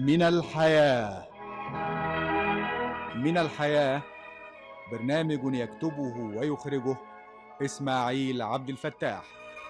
من الحياة من الحياة برنامج يكتبه ويخرجه إسماعيل عبد الفتاح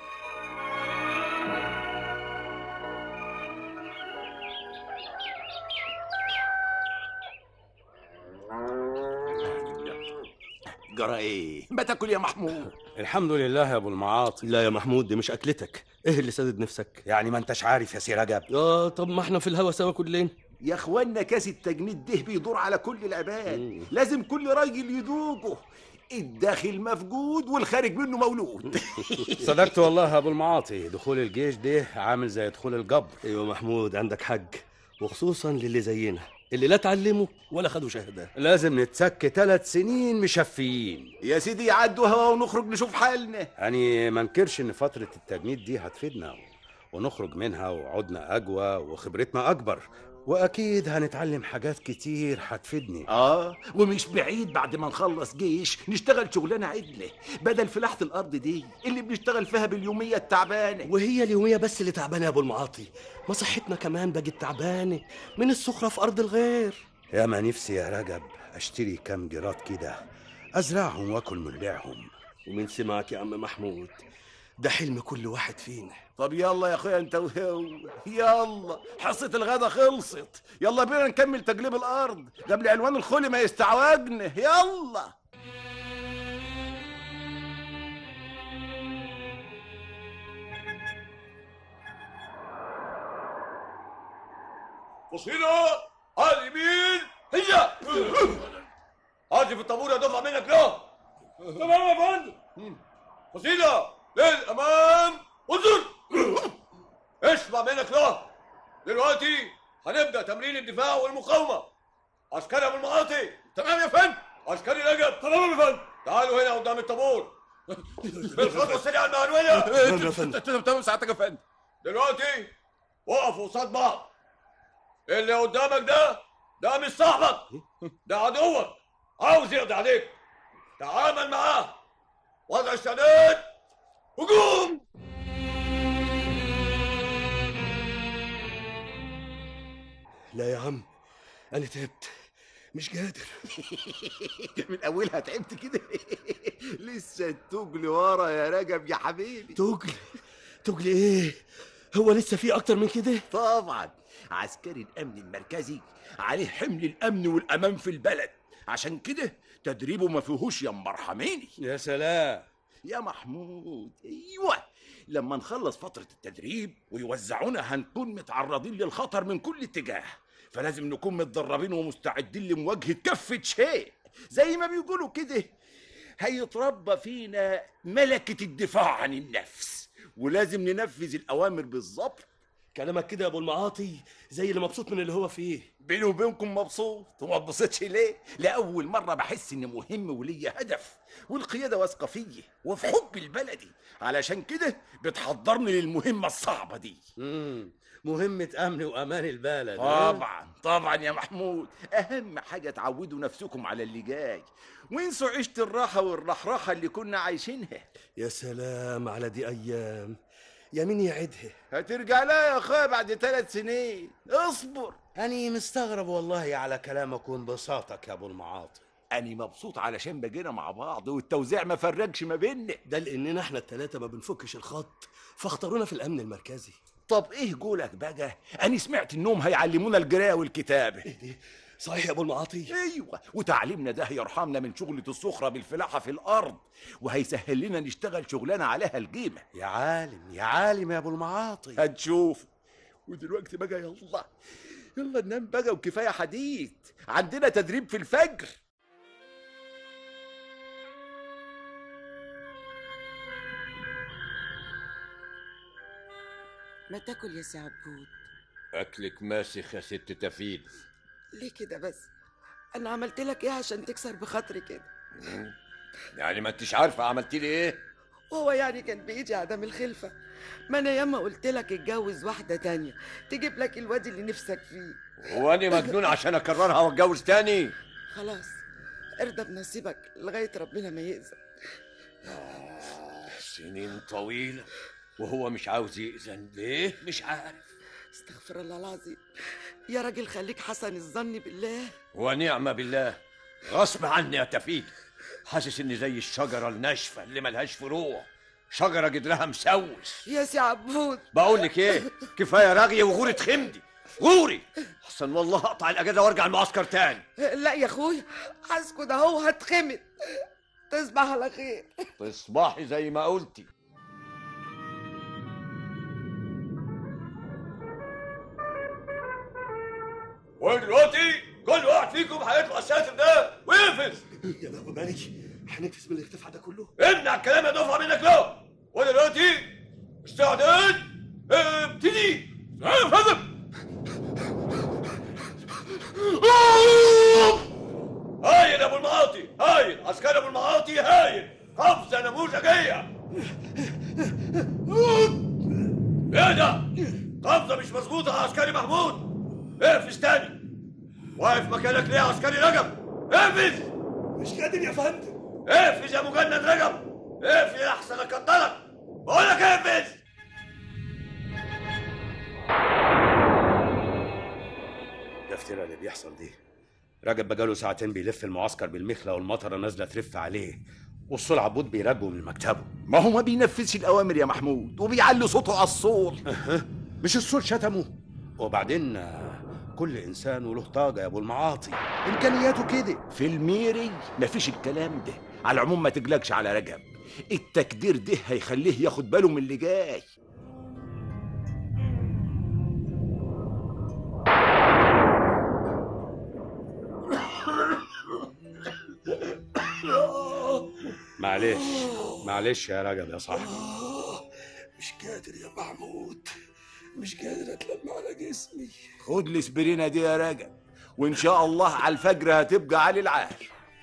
جرى ايه ما تاكل يا محمود الحمد لله يا ابو المعاطي لا يا محمود دي مش اكلتك ايه اللي سدد نفسك يعني ما انتش عارف يا سي رجب اه طب ما احنا في الهوا سوا كلنا يا اخوانا كاس التجنيد ده بيدور على كل العباد لازم كل راجل يذوقه الداخل مفقود والخارج منه مولود صدقت والله يا ابو المعاطي دخول الجيش ده عامل زي دخول الجبر ايوه محمود عندك حق وخصوصا للي زينا اللي لا اتعلموا ولا خدوا شهاده لازم نتسك ثلاث سنين مشفيين يا سيدي يعدوا هوا ونخرج نشوف حالنا يعني ما انكرش ان فتره التجنيد دي هتفيدنا ونخرج منها وعودنا اقوى وخبرتنا اكبر واكيد هنتعلم حاجات كتير هتفيدني اه ومش بعيد بعد ما نخلص جيش نشتغل شغلانه عدله بدل فلاحه الارض دي اللي بنشتغل فيها باليوميه التعبانه وهي اليوميه بس اللي تعبانه يا ابو المعاطي ما صحتنا كمان بقت تعبانه من السخره في ارض الغير يا ما نفسي يا رجب اشتري كام جراد كده ازرعهم واكل من بيعهم ومن سمعك يا عم محمود ده حلم كل واحد فينا طب يلا يا اخويا انت وهو يلا حصة الغدا خلصت يلا بينا نكمل تجليب الارض قبل عنوان الخلي ما يستعوجنا يلا وصيلة على اليمين هي هاتي في الطابور يا دفعة منك له تمام يا فندم وصيلة للأمام انظر اسمع منك له دلوقتي هنبدأ تمرين الدفاع والمقاومة عسكري أبو المعاطي تمام يا فندم عسكري رجب تمام يا فندم تعالوا هنا قدام الطابور بالخطوة السريعة المعنوية تمام يا فندم. تمام ساعتك يا فندم دلوقتي وقفوا قصاد بعض اللي قدامك ده ده مش صاحبك ده عدوك عاوز يقضي عليك تعامل معاه وضع السداد هجوم لا يا عم انا تعبت مش قادر من اولها تعبت كده لسه التجل ورا يا رجب يا حبيبي تجل تجل ايه هو لسه في اكتر من كده طبعا عسكري الامن المركزي عليه حمل الامن والامان في البلد عشان كده تدريبه ما فيهوش يا مرحميني يا سلام يا محمود ايوه لما نخلص فترة التدريب ويوزعونا هنكون متعرضين للخطر من كل اتجاه فلازم نكون متدربين ومستعدين لمواجهة كافة شيء زي ما بيقولوا كده هيتربى فينا ملكة الدفاع عن النفس ولازم ننفذ الأوامر بالظبط كلامك كده يا ابو المعاطي زي اللي مبسوط من اللي هو فيه بيني وبينكم مبسوط وما اتبسطش ليه؟ لأول مرة بحس إني مهم وليا هدف والقيادة واثقة فيا وفي حب البلدي علشان كده بتحضرني للمهمة الصعبة دي مم. مهمة أمن وأمان البلد طبعا طبعا يا محمود أهم حاجة تعودوا نفسكم على اللي جاي وانسوا عيشة الراحة والرحراحة اللي كنا عايشينها يا سلام على دي ايام يا مين يعدها هترجع لها يا أخويا بعد ثلاث سنين اصبر أنا مستغرب والله على كلامك وانبساطك يا أبو المعاطي أنا مبسوط علشان بقينا مع بعض والتوزيع ما فرقش ما بيننا ده لاننا احنا التلاتة ما بنفكش الخط فاختارونا في الامن المركزي طب ايه قولك بقى انا سمعت انهم هيعلمونا القراءه والكتابه دي صحيح يا ابو المعاطي ايوه وتعليمنا ده هيرحمنا من شغلة الصخرة بالفلاحة في الارض وهيسهل لنا نشتغل شغلانة عليها القيمة يا عالم يا عالم يا أبو المعاطي هتشوف ودلوقتي بقى يلا يلا ننام بقى وكفاية حديث عندنا تدريب في الفجر ما تاكل يا سي عبود أكلك ماسخ يا ست تفيد ليه كده بس انا عملت لك ايه عشان تكسر بخاطري كده يعني ما انتش عارفة عملتي لي إيه وهو يعني كان بيجي عدم الخلفة ما انا ياما قلت لك اتجوز واحدة تانية تجيب لك الواد اللي نفسك فيه هو أنا مجنون عشان أكررها وأتجوز تاني خلاص ارضى بنصيبك لغاية ربنا ما يأذن آه، سنين طويلة وهو مش عاوز يأذن ليه مش عارف استغفر الله العظيم يا راجل خليك حسن الظن بالله ونعم بالله غصب عني يا تفيد حاسس اني زي الشجره الناشفه اللي ملهاش فروع شجره جدرها مسوس يا سي عبود بقول لك ايه كفايه رغي وغورة خمدي غوري احسن والله اقطع الاجازه وارجع المعسكر تاني لا يا اخويا هسكت اهو هتخمد تصبح على خير تصبحي زي ما قلتي ودلوقتي كل واحد فيكم هيطلع الساتر ده وينفذ يا بابا مالك هنكفز من الارتفاع ده كله امنع الكلام يا دفعه منك له ودلوقتي استعداد ابتدي نعم يا فندم هايل يا ابو المعاطي هايل عسكري ابو المعاطي هايل قفزه نموذجيه ايه ده قفزه مش مظبوطه يا عسكري محمود اقفز تاني واقف مكانك ليه يا عسكري رجب اقفز مش قادر يا فندم اقفز يا مجند رجب اقفز احسن اكترك بقول لك اقفز ده افتراء اللي بيحصل دي رجب بقاله ساعتين بيلف المعسكر بالمخلة والمطرة نازلة ترف عليه والصول عبود بيراقبه من مكتبه ما هو ما بينفذش الاوامر يا محمود وبيعلي صوته على الصول مش الصول شتمه وبعدين آه، كل انسان وله طاقة يا ابو المعاطي امكانياته كده في الميري مفيش الكلام ده على العموم ما تقلقش على رجب التكدير ده هيخليه ياخد باله من اللي جاي معلش معلش يا رجب يا صاحبي مش قادر يا محمود مش قادر اتلم على جسمي خد الاسبرينه دي يا رجب وان شاء الله على الفجر هتبقى علي العال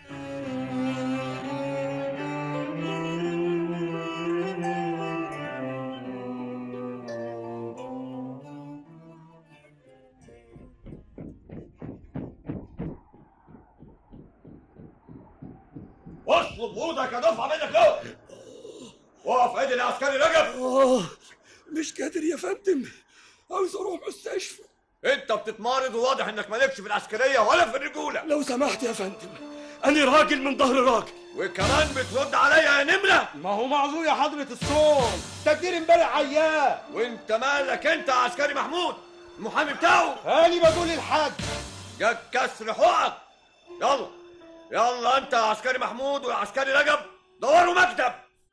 واصلب وضعك يا دفعه منك له وقف عدل يا عسكري رجب اه مش قادر يا فندم عاوز اروح مستشفى انت بتتمارض وواضح انك مالكش في العسكريه ولا في الرجوله لو سمحت يا فندم انا راجل من ظهر راجل وكمان بترد عليا يا نمره ما هو معذور يا حضرة الصوم تقدير امبارح عيان وانت مالك انت يا عسكري محمود المحامي بتاعه هاني بقول الحاج جاك كسر حقك يلا يلا انت يا عسكري محمود ويا عسكري رجب دوروا مكتب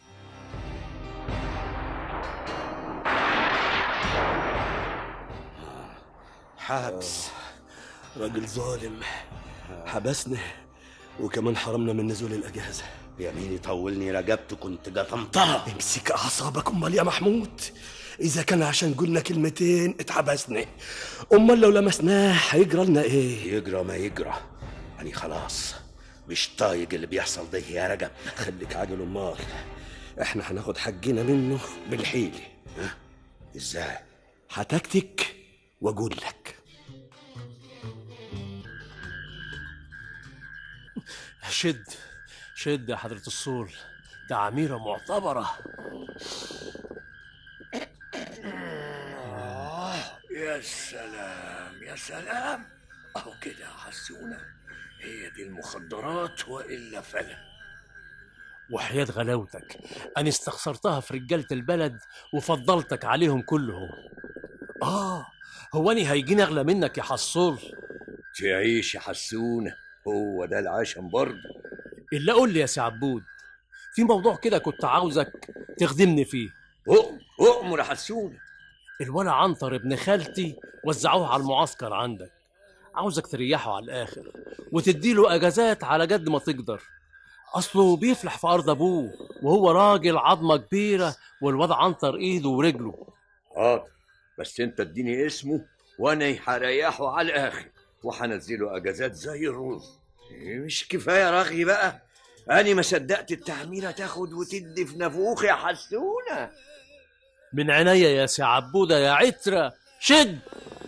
حبس راجل ظالم حبسنا وكمان حرمنا من نزول الاجازه يمين يطولني رجبت كنت جطمتها امسك اعصابك امال يا محمود اذا كان عشان قلنا كلمتين اتحبسنا امال لو لمسناه هيجرى لنا ايه يجرى ما يجرى يعني خلاص مش طايق اللي بيحصل ده يا رجب خليك عاجل امال احنا هناخد حقنا منه بالحيله ازاي هتكتك واقول لك شد شد يا حضرة الصول تعميرة معتبرة يا سلام يا سلام اهو كده يا حسونة هي دي المخدرات والا فلا وحياة غلاوتك أنا استخسرتها في رجالة البلد وفضلتك عليهم كلهم آه هو أني هيجيني أغلى منك يا حصول تعيش يا حسونة هو ده العشم برضه إلا قول لي يا سي عبود في موضوع كده كنت عاوزك تخدمني فيه أؤمر أؤمر يا حسونة الولا عنتر ابن خالتي وزعوه على المعسكر عندك عاوزك تريحه على الآخر وتديله أجازات على قد ما تقدر أصله بيفلح في أرض أبوه وهو راجل عظمة كبيرة والوضع عنتر إيده ورجله حاضر بس انت اديني اسمه وانا هريحه على الاخر وهنزله اجازات زي الرز مش كفايه رغي بقى انا ما صدقت التعميره تاخد وتدي في نافوخ يا حسونه من عينيا يا سي عبودة يا عترة شد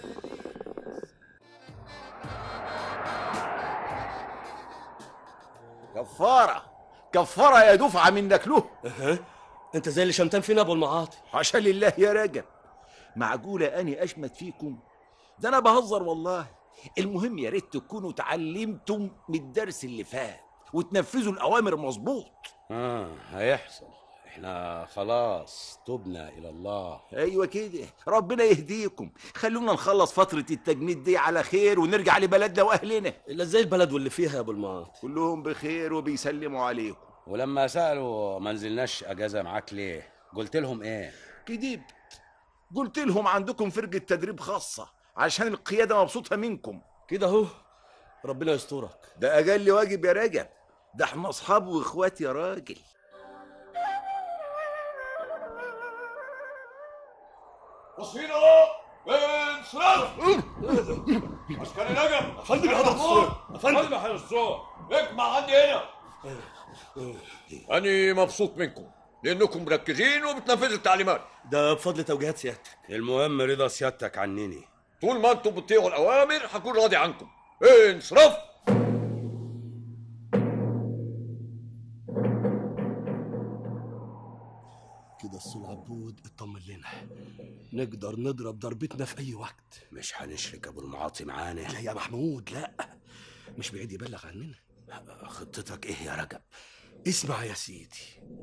كفاره كفاره يا دفعه منك له أه. انت زي اللي شمتان فينا ابو المعاطي عشان لله يا رجب معقولة أني أشمت فيكم ده أنا بهزر والله المهم يا ريت تكونوا اتعلمتم من الدرس اللي فات وتنفذوا الأوامر مظبوط اه هيحصل احنا خلاص تبنا الى الله أيوة كده ربنا يهديكم خلونا نخلص فترة التجنيد دي على خير ونرجع لبلدنا وأهلنا الا ازاي البلد واللي فيها يا ابو المعاط كلهم بخير وبيسلموا عليكم ولما سالوا ما نزلناش اجازه معاك ليه قلت لهم ايه كدبت قلت لهم عندكم فرقة تدريب خاصة عشان القيادة مبسوطة منكم كده اهو ربنا يسترك ده أقل واجب يا رجب ده احنا أصحاب وإخوات يا راجل وصينا انصراف عسكري نجم افندم يا حضرة الصوت افندم يا حضرة الصوت اجمع عندي هنا أنا مبسوط منكم لأنكم مركزين وبتنفذوا التعليمات ده بفضل توجيهات سيادتك المهم رضا سيادتك عنني طول ما انتم بتطيعوا الأوامر هكون راضي عنكم انصراف كده السول عبود اطمن لنا نقدر نضرب ضربتنا في اي وقت مش هنشرك ابو المعاطي معانا لا يا محمود لا مش بعيد يبلغ عننا خطتك ايه يا رجب اسمع يا سيدي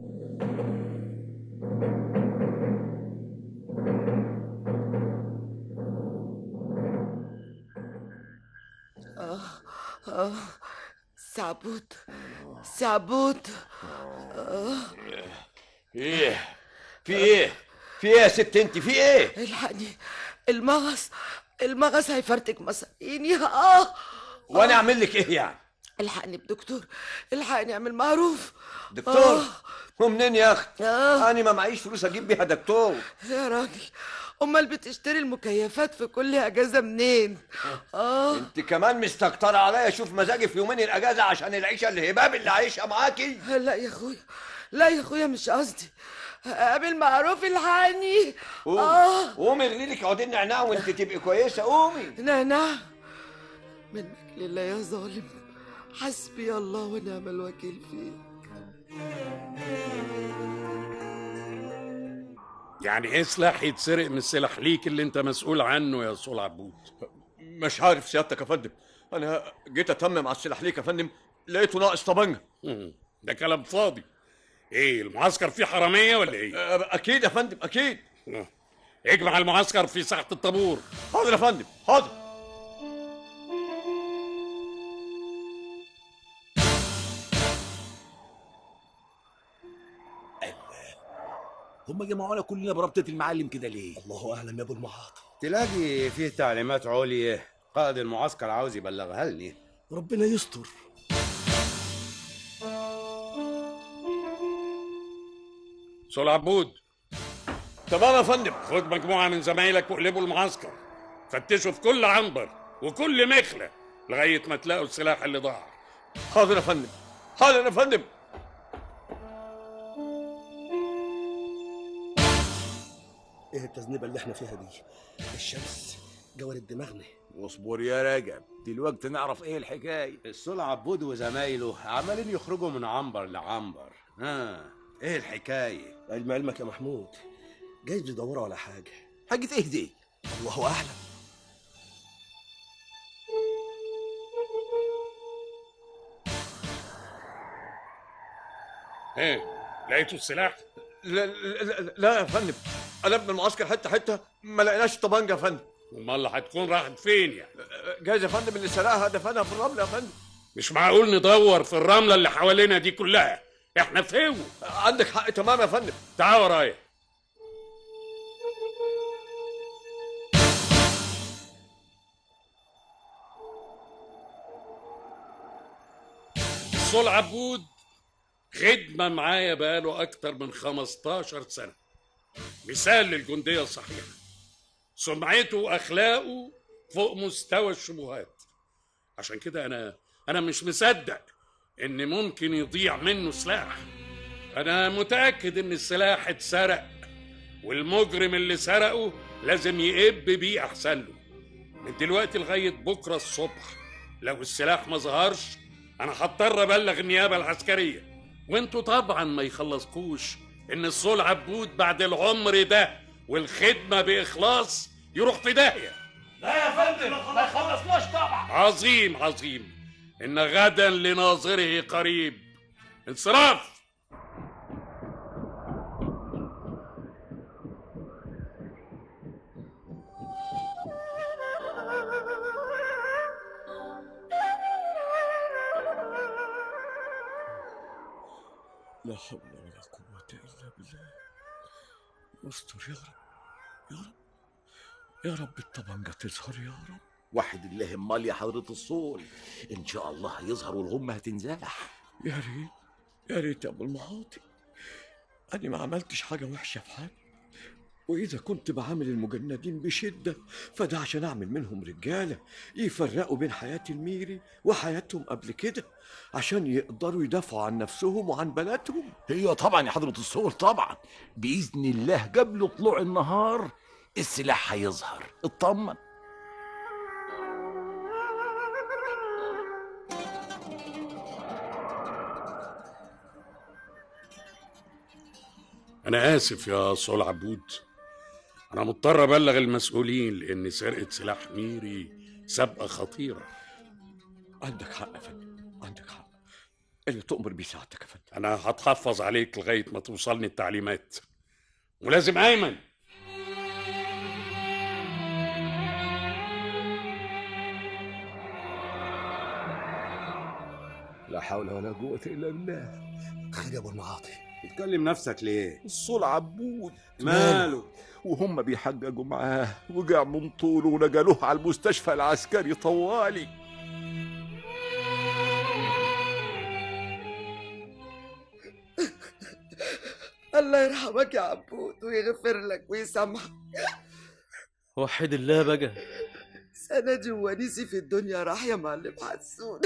آه آه سعبود سعبود آه ايه في ايه في ايه يا ست انت في ايه الحقني المغص المغص هيفرتك مساقيني اه وانا اعمل لك ايه يعني الحقني بدكتور الحقني اعمل معروف دكتور آه. ومنين يا اختي آه. انا ما معيش فلوس اجيب بيها دكتور يا راجل امال بتشتري المكيفات في كل اجازه منين اه انت كمان مستكتره عليا اشوف مزاجي في يومين الاجازه عشان العيشه الهباب اللي عايشها معاكي لا يا اخويا لا يا اخويا مش قصدي قابل معروف الحقني قومي اه قومي اغلي لك عودين نعناع وانت تبقي كويسه قومي نعناع منك لله يا ظالم حسبي الله ونعم الوكيل فيك يعني ايه سلاح يتسرق من السلاح ليك اللي انت مسؤول عنه يا صول عبود مش عارف سيادتك يا فندم انا جيت اتمم على السلاح ليك يا فندم لقيته ناقص طبنجه مم. ده كلام فاضي ايه المعسكر فيه حراميه ولا ايه اكيد يا فندم اكيد آه. اجمع المعسكر في ساحه الطابور حاضر يا فندم حاضر هم جمعونا كلنا بربطة المعلم كده ليه؟ الله اعلم يا ابو المعاطي تلاقي فيه تعليمات عليا قائد المعسكر عاوز يبلغها لي ربنا يستر صول عبود تمام يا فندم خد مجموعه من زمايلك واقلبوا المعسكر فتشوا في كل عنبر وكل مخله لغايه ما تلاقوا السلاح اللي ضاع حاضر يا فندم حاضر يا فندم ايه التذنيبه اللي احنا فيها دي الشمس جورت دماغنا واصبر يا رجب دلوقتي نعرف ايه الحكاية السول عبود وزمايله عمالين يخرجوا من عنبر لعنبر ها ايه الحكايه علم علمك يا محمود جايز بيدوروا على حاجه حاجة ايه دي؟ الله اعلم ايه لقيتوا السلاح لا, لا, لا يا فندم قلبنا المعسكر حته حته ما لقيناش طبنجه يا فندم امال هتكون راحت فين يعني جايز يا فندم اللي سرقها دفنها في الرمل يا فندم مش معقول ندور في الرمله اللي حوالينا دي كلها احنا في هو عندك حق تمام يا فندم تعال ورايا صول عبود خدمة معايا بقاله أكتر من 15 سنة مثال للجندية الصحيحة سمعته وأخلاقه فوق مستوى الشبهات عشان كده أنا أنا مش مصدق إن ممكن يضيع منه سلاح أنا متأكد إن السلاح اتسرق والمجرم اللي سرقه لازم يقب بيه أحسن له من دلوقتي لغاية بكرة الصبح لو السلاح ما ظهرش أنا هضطر أبلغ النيابة العسكرية وانتوا طبعا ما يخلصكوش إن الصول عبود بعد العمر ده والخدمة بإخلاص يروح في داهية لا يا فندم ما يخلصناش طبعا عظيم عظيم إن غدا لناظره قريب انصراف لا حول ولا قوة إلا بالله استر يا رب يا رب يا رب الطبنجة تظهر يا رب وحد الله امال يا حضرة الصول ان شاء الله هيظهر والغمة هتنزاح يا ريت يا ريت يا ابو المعاطي انا ما عملتش حاجه وحشه في حد واذا كنت بعامل المجندين بشده فده عشان اعمل منهم رجاله يفرقوا بين حياه الميري وحياتهم قبل كده عشان يقدروا يدافعوا عن نفسهم وعن بلدهم هي طبعا يا حضرة الصول طبعا بإذن الله قبل طلوع النهار السلاح هيظهر اطمن أنا آسف يا صول عبود أنا مضطر أبلغ المسؤولين لأن سرقة سلاح ميري سابقة خطيرة عندك حق يا فندم عندك حق اللي تؤمر بيه سعادتك يا فندم أنا هتحفظ عليك لغاية ما توصلني التعليمات ولازم أيمن لا حول ولا قوه الا بالله خير يا ابو المعاطي بتكلم نفسك ليه الصول عبود ماله وهم بيحققوا معاه وقع من طوله ونقلوه على المستشفى العسكري طوالي الله يرحمك يا عبود ويغفر لك ويسامحك وحد الله بقى سندي وونيسي في الدنيا راح يا معلم حسون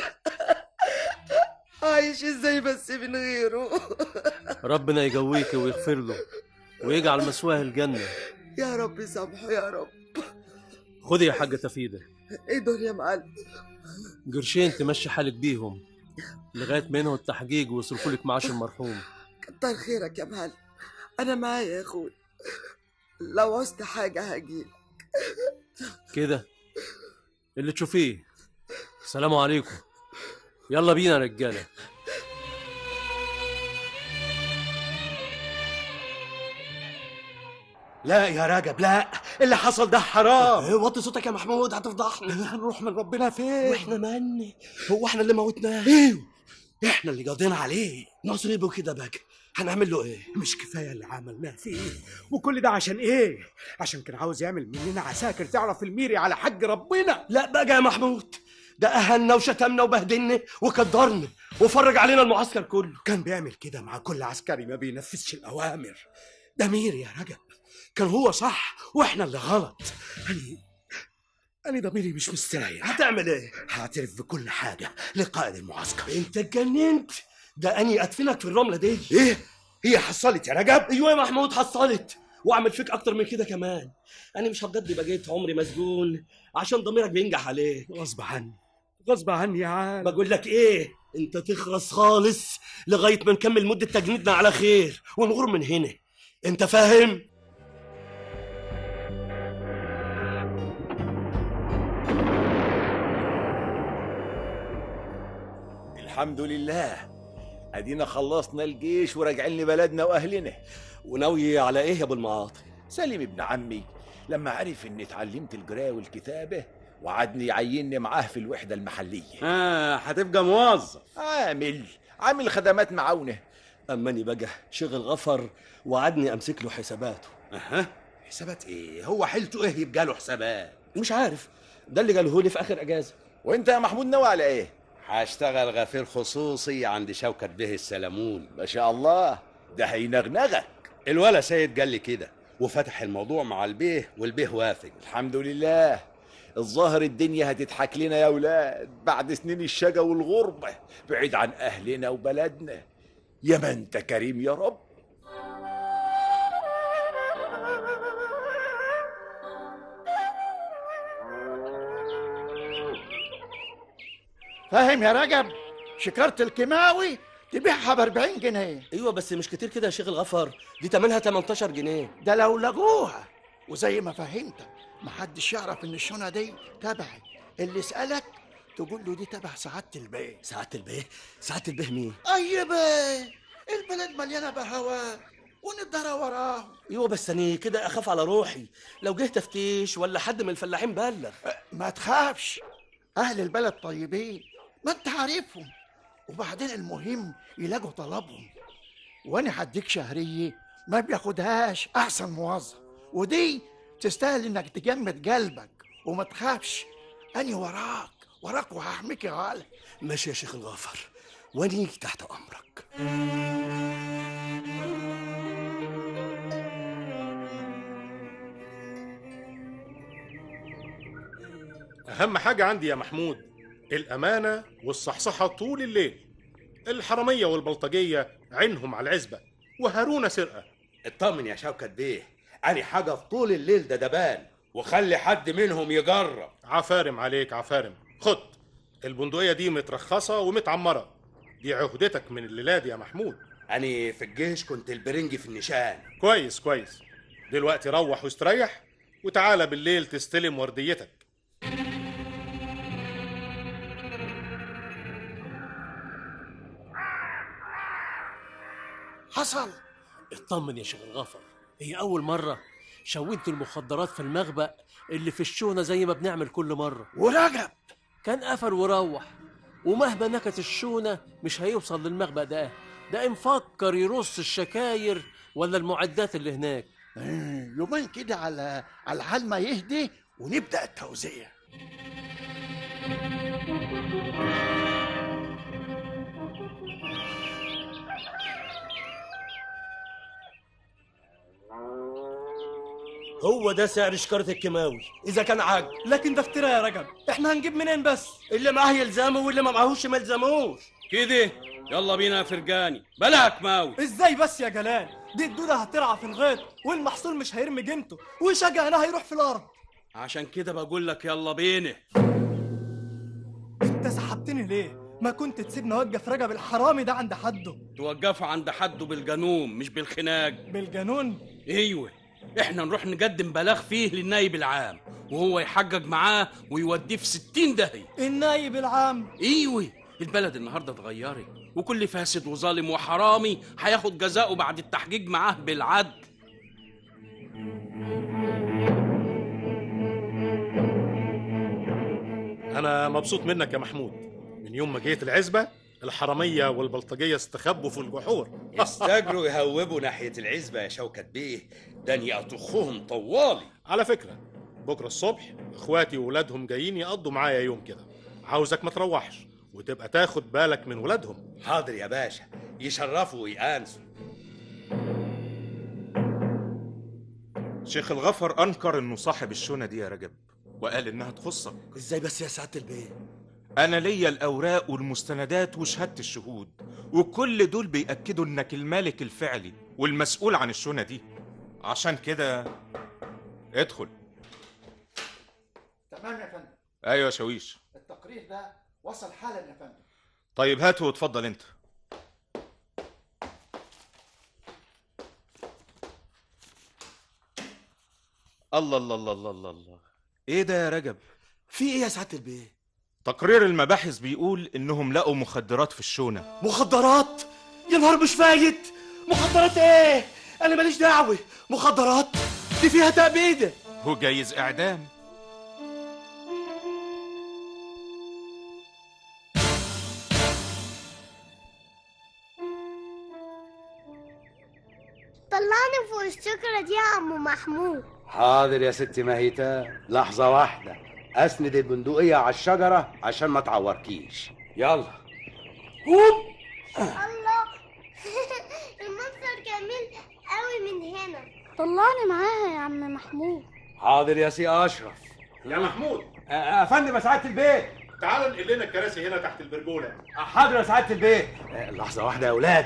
عايش ازاي بس من غيره ربنا يقويك ويغفر له ويجعل مسواه الجنة يا رب سامحه يا رب خذي يا حاجة تفيدة ايه دول يا معلم قرشين تمشي حالك بيهم لغاية ما ينهوا التحقيق ويصرفوا لك معاش المرحوم كتر خيرك يا معلم انا معايا يا اخوي لو عوزت حاجة هجيلك كده اللي تشوفيه السلام عليكم يلا بينا يا رجالة لا يا راجب لا اللي حصل ده حرام ايه وطي صوتك يا محمود هتفضحنا هنروح من ربنا فين واحنا مالنا هو احنا اللي موتناه ايوه احنا اللي قضينا عليه نصيبه كده بقى هنعمل له ايه مش كفايه اللي عملناه فيه وكل ده عشان ايه عشان كان عاوز يعمل مننا عساكر تعرف الميري على حق ربنا لا بقى يا محمود ده اهنا وشتمنا وبهدلنا وكدرنا وفرج علينا المعسكر كله كان بيعمل كده مع كل عسكري ما بينفذش الاوامر ده ميري يا رجب كان هو صح واحنا اللي غلط انا انا ضميري مش مستريح هتعمل ايه هعترف بكل حاجه لقائد المعسكر انت اتجننت ده اني ادفنك في الرمله دي ايه هي حصلت يا رجب ايوه يا محمود حصلت واعمل فيك اكتر من كده كمان انا مش هبجد بقيت عمري مسجون عشان ضميرك بينجح عليك غصب عني غصب عني يا عم بقول لك ايه انت تخرس خالص لغايه ما نكمل مده تجنيدنا على خير ونغور من هنا انت فاهم الحمد لله ادينا خلصنا الجيش وراجعين لبلدنا واهلنا وناوي على ايه يا ابو المعاطي سليم ابن عمي لما عرف اني اتعلمت القراءه والكتابه وعدني يعيني معاه في الوحده المحليه اه هتبقى موظف عامل عامل خدمات معاونه اماني بقى شغل غفر وعدني امسك له حساباته اها حسابات ايه هو حيلته ايه يبقى له حسابات مش عارف ده اللي قاله لي في اخر اجازه وانت يا محمود ناوي على ايه هشتغل غفير خصوصي عند شوكة به السلمون ما شاء الله ده هينغنغك الولا سيد قال لي كده وفتح الموضوع مع البيه والبيه وافق الحمد لله الظاهر الدنيا هتضحك لنا يا ولاد بعد سنين الشقا والغربة بعيد عن أهلنا وبلدنا يا ما أنت كريم يا رب فاهم يا رجب شكرت الكيماوي تبيعها ب 40 جنيه ايوه بس مش كتير كده يا شيخ الغفر دي تمنها 18 جنيه ده لو لغوها وزي ما فهمتك محدش يعرف ان الشنطه دي تبعي اللي يسالك تقول له دي تبع سعاده البيه سعاده البيه سعاده البيه مين اي بيه البلد مليانه بهواه وندرى وراه ايوه بس انا كده اخاف على روحي لو جه تفتيش ولا حد من الفلاحين بلغ ما تخافش اهل البلد طيبين ما انت عارفهم وبعدين المهم يلاقوا طلبهم وانا هديك شهريه ما بياخدهاش احسن موظف ودي تستاهل انك تجمد قلبك وما تخافش اني وراك وراك وهحميك يا غالي ماشي يا شيخ الغفر واني تحت امرك أهم حاجة عندي يا محمود الأمانة والصحصحة طول الليل الحرامية والبلطجية عينهم على العزبة وهارون سرقة اطمن يا شوكت بيه أنا حاجة في طول الليل ده دبان وخلي حد منهم يجرب عفارم عليك عفارم خد البندقية دي مترخصة ومتعمرة دي عهدتك من الليلة دي يا محمود أنا في الجيش كنت البرنجي في النشان كويس كويس دلوقتي روح واستريح وتعالى بالليل تستلم ورديتك حصل اطمن يا شيخ الغفر هي أول مرة شونت المخدرات في المخبأ اللي في الشونة زي ما بنعمل كل مرة ورجب كان قفل وروح ومهما نكت الشونة مش هيوصل للمخبأ ده ده مفكر يرص الشكاير ولا المعدات اللي هناك إيه، يومين كده على على حال ما يهدي ونبدا التوزيع هو ده سعر شكارة الكيماوي إذا كان عاجب لكن ده افتراء يا رجب احنا هنجيب منين بس اللي معاه يلزمه واللي ما معهوش ما يلزموش كده يلا بينا يا فرجاني بلا كماوي ازاي بس يا جلال دي الدودة هترعى في الغيط والمحصول مش هيرمي جنته وشجعنا هيروح في الارض عشان كده بقول لك يلا بينا انت سحبتني ليه ما كنت تسيبني اوقف رجب الحرامي ده عند حده توقفوا عند حده بالجنون مش بالخناق بالجنون ايوه احنا نروح نقدم بلاغ فيه للنايب العام وهو يحقق معاه ويوديه في ستين داهية النايب العام ايوه البلد النهارده اتغيرت وكل فاسد وظالم وحرامي هياخد جزاؤه بعد التحقيق معاه بالعدل أنا مبسوط منك يا محمود من يوم ما جيت العزبة الحرامية والبلطجية استخبوا في الجحور يستجروا يهوبوا ناحية العزبة يا شوكت بيه دني أطخهم طوالي على فكرة بكرة الصبح اخواتي وولادهم جايين يقضوا معايا يوم كده عاوزك ما تروحش وتبقى تاخد بالك من ولادهم حاضر يا باشا يشرفوا ويأنسوا شيخ الغفر أنكر إنه صاحب الشونة دي يا رجب وقال إنها تخصك ازاي بس يا سعادة البيه أنا ليا الأوراق والمستندات وشهادة الشهود وكل دول بيأكدوا إنك المالك الفعلي والمسؤول عن الشونة دي عشان كده ادخل تمام يا فندم أيوة يا شاويش التقرير ده وصل حالا يا فندم طيب هاته واتفضل أنت الله الله الله الله الله الله ايه ده يا رجب في ايه يا سعادة البيه تقرير المباحث بيقول انهم لقوا مخدرات في الشونة مخدرات يا نهار مش فايت مخدرات ايه انا ماليش دعوه مخدرات دي فيها تأبيدة وجايز اعدام طلعني فوق الشجرة دي يا عم محمود حاضر يا ستي مهيتا لحظة واحدة أسند البندقية على الشجرة عشان ما تعوركيش يلا هوب الله المنظر جميل قوي من هنا طلعني معاها يا عم محمود حاضر يا سي أشرف يا محمود يا فندم يا سعادة البيت تعال نقل لنا الكراسي هنا تحت البرجولة حاضر يا سعادة البيت لحظة واحدة يا أولاد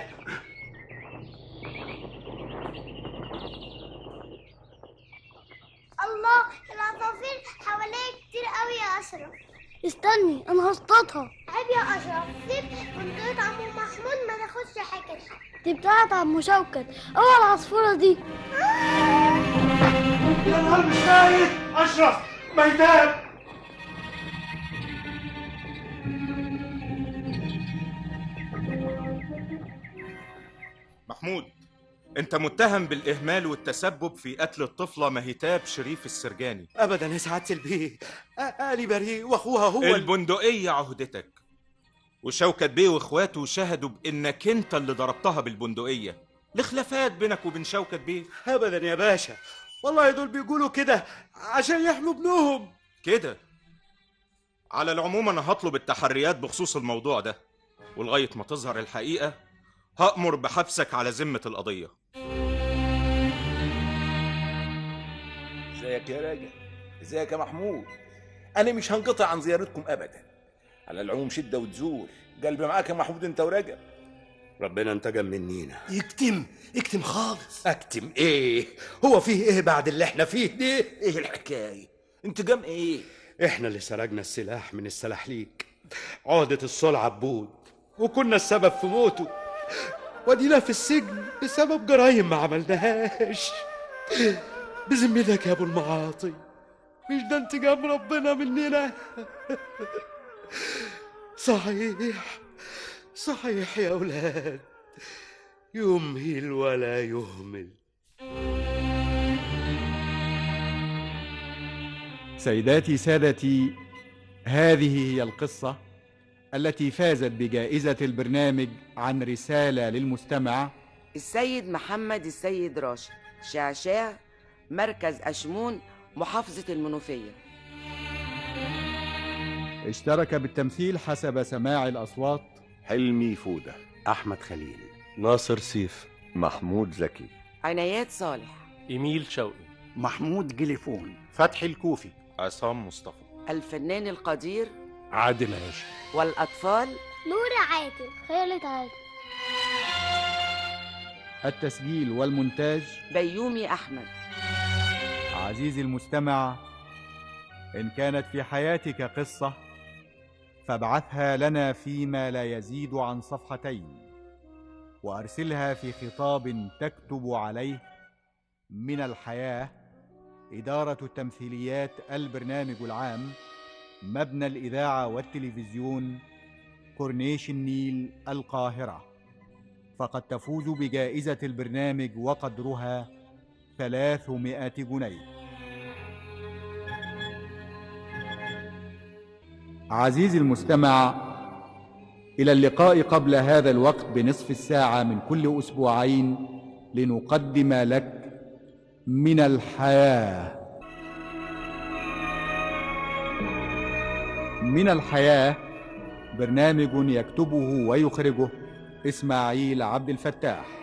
الله العصافير حواليا كتير قوي يا اشرف استني انا هصطادها عيب عيب يا اشرف سيب بندقية عمو محمود ما تاخدش حاجة دي بتاعت عمو شوكت اوعى العصفورة دي يا نهار مش فايت اشرف ميتان محمود انت متهم بالاهمال والتسبب في قتل الطفله مهتاب شريف السرجاني ابدا يا سعاده البيه أ- انا بريء واخوها هو ال- البندقيه عهدتك وشوكت بيه واخواته شهدوا بانك انت اللي ضربتها بالبندقيه لخلافات بينك وبين شوكت بيه ابدا يا باشا والله دول بيقولوا كده عشان يحموا ابنهم كده على العموم انا هطلب التحريات بخصوص الموضوع ده ولغايه ما تظهر الحقيقه هأمر بحبسك على ذمه القضيه ازيك يا راجل ازيك يا محمود انا مش هنقطع عن زيارتكم ابدا على العموم شده وتزول قلبي معاك يا محمود انت ورجب ربنا انتقم منينا يكتم يكتم خالص اكتم ايه هو فيه ايه بعد اللي احنا فيه ده ايه الحكايه انتقام ايه احنا اللي سرقنا السلاح من السلاحليك عقدة الصلع عبود وكنا السبب في موته ودينا في السجن بسبب جرايم ما عملناهاش بذمتك يا ابو المعاطي مش ده انتقام ربنا مننا صحيح صحيح يا اولاد يمهل ولا يهمل سيداتي سادتي هذه هي القصة التي فازت بجائزة البرنامج عن رسالة للمستمع السيد محمد السيد راشد شعشاع مركز أشمون محافظة المنوفية اشترك بالتمثيل حسب سماع الأصوات حلمي فودة احمد خليل ناصر سيف محمود زكي عنايات صالح إيميل شوقي محمود جليفون فتحي الكوفي عصام مصطفى الفنان القدير عادل هاشم والأطفال نور عادل خيرت عادل التسجيل والمونتاج بيومي أحمد عزيزي المستمع إن كانت في حياتك قصة فابعثها لنا فيما لا يزيد عن صفحتين وأرسلها في خطاب تكتب عليه من الحياة إدارة التمثيليات البرنامج العام مبنى الإذاعة والتلفزيون كورنيش النيل القاهرة فقد تفوز بجائزة البرنامج وقدرها ثلاثمائة جنيه عزيزي المستمع إلى اللقاء قبل هذا الوقت بنصف الساعة من كل أسبوعين لنقدم لك من الحياة من الحياة برنامج يكتبه ويخرجه إسماعيل عبد الفتاح